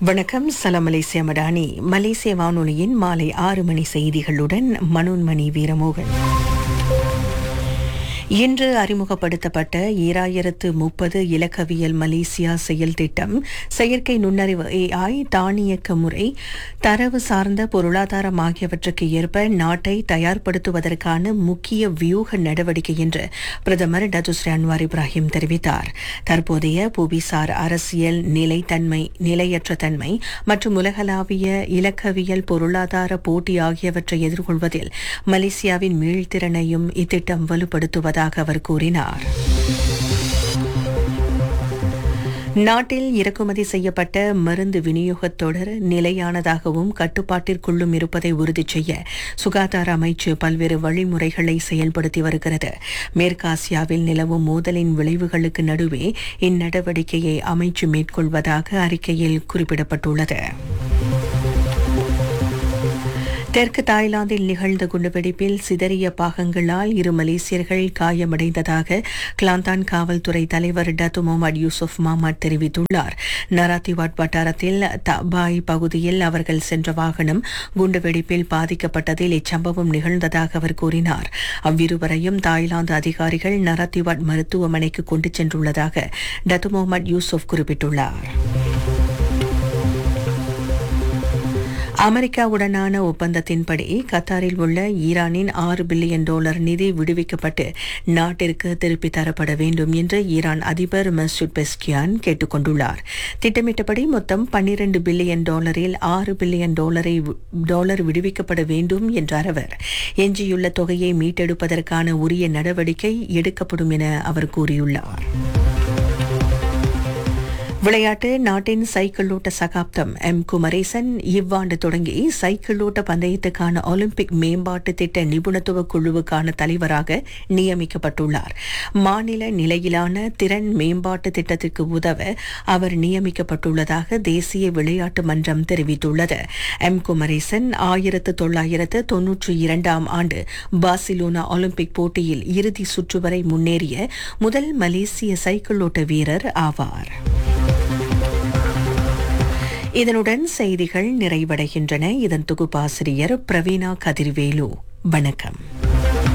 வணக்கம் சலாம் மலேசிய மடானி மலேசிய வானொலியின் மாலை ஆறு மணி செய்திகளுடன் மனோன்மணி வீரமோகன் இன்று அறிமுகப்படுத்தப்பட்ட ஈராயிரத்து முப்பது இலக்கவியல் மலேசியா செயல் திட்டம் செயற்கை நுண்ணறிவு ஏஐ தானியக்க முறை தரவு சார்ந்த பொருளாதாரம் ஆகியவற்றுக்கு ஏற்ப நாட்டை தயார்படுத்துவதற்கான முக்கிய வியூக நடவடிக்கை என்று பிரதமர் டதுஸ்ரீ அன்வார் இப்ராஹிம் தெரிவித்தார் தற்போதைய புவிசார் அரசியல் நிலைத்தன்மை நிலையற்ற தன்மை மற்றும் உலகளாவிய இலக்கவியல் பொருளாதார போட்டி ஆகியவற்றை எதிர்கொள்வதில் மலேசியாவின் மீள்திறனையும் இத்திட்டம் வலுப்படுத்துவதாக அவர் கூறினார் நாட்டில் இறக்குமதி செய்யப்பட்ட மருந்து விநியோகத் தொடர் நிலையானதாகவும் கட்டுப்பாட்டிற்குள்ளும் இருப்பதை உறுதி செய்ய சுகாதார அமைச்சு பல்வேறு வழிமுறைகளை செயல்படுத்தி வருகிறது மேற்காசியாவில் நிலவும் மோதலின் விளைவுகளுக்கு நடுவே இந்நடவடிக்கையை அமைச்சு மேற்கொள்வதாக அறிக்கையில் குறிப்பிடப்பட்டுள்ளது தெற்கு தாய்லாந்தில் நிகழ்ந்த குண்டுவெடிப்பில் சிதறிய பாகங்களால் இரு மலேசியர்கள் காயமடைந்ததாக கிளாந்தான் காவல்துறை தலைவர் டத்து முகமது யூசுப் மாமாட் தெரிவித்துள்ளார் நராத்திவாட் வட்டாரத்தில் தபாய் பகுதியில் அவர்கள் சென்ற வாகனம் குண்டுவெடிப்பில் பாதிக்கப்பட்டதில் இச்சம்பவம் நிகழ்ந்ததாக அவர் கூறினார் அவ்விருவரையும் தாய்லாந்து அதிகாரிகள் நராத்திவாட் மருத்துவமனைக்கு கொண்டு சென்றுள்ளதாக டத்து முகமது யூசுப் குறிப்பிட்டுள்ளார் அமெரிக்காவுடனான ஒப்பந்தத்தின்படி கத்தாரில் உள்ள ஈரானின் ஆறு பில்லியன் டாலர் நிதி விடுவிக்கப்பட்டு நாட்டிற்கு திருப்பித் தரப்பட வேண்டும் என்று ஈரான் அதிபர் மசூத் பெஸ்கியான் கேட்டுக் கொண்டுள்ளார் திட்டமிட்டபடி மொத்தம் பன்னிரண்டு பில்லியன் டாலரில் ஆறு பில்லியன் டாலரை டாலர் விடுவிக்கப்பட வேண்டும் என்றார் அவர் எஞ்சியுள்ள தொகையை மீட்டெடுப்பதற்கான உரிய நடவடிக்கை எடுக்கப்படும் என அவர் கூறியுள்ளார் விளையாட்டு நாட்டின் சைக்கிளோட்ட சகாப்தம் எம் குமரேசன் இவ்வாண்டு தொடங்கி சைக்கிளோட்ட பந்தயத்துக்கான ஒலிம்பிக் மேம்பாட்டு திட்ட நிபுணத்துவ குழுவுக்கான தலைவராக நியமிக்கப்பட்டுள்ளார் மாநில நிலையிலான திறன் மேம்பாட்டு திட்டத்திற்கு உதவ அவர் நியமிக்கப்பட்டுள்ளதாக தேசிய விளையாட்டு மன்றம் தெரிவித்துள்ளது எம் குமரேசன் ஆயிரத்து தொள்ளாயிரத்து தொன்னூற்றி இரண்டாம் ஆண்டு பார்சிலோனா ஒலிம்பிக் போட்டியில் இறுதி சுற்று வரை முன்னேறிய முதல் மலேசிய சைக்கிளோட்ட வீரர் ஆவார் இதனுடன் செய்திகள் நிறைவடைகின்றன இதன் தொகுப்பாசிரியர் பிரவீணா கதிர்வேலு வணக்கம்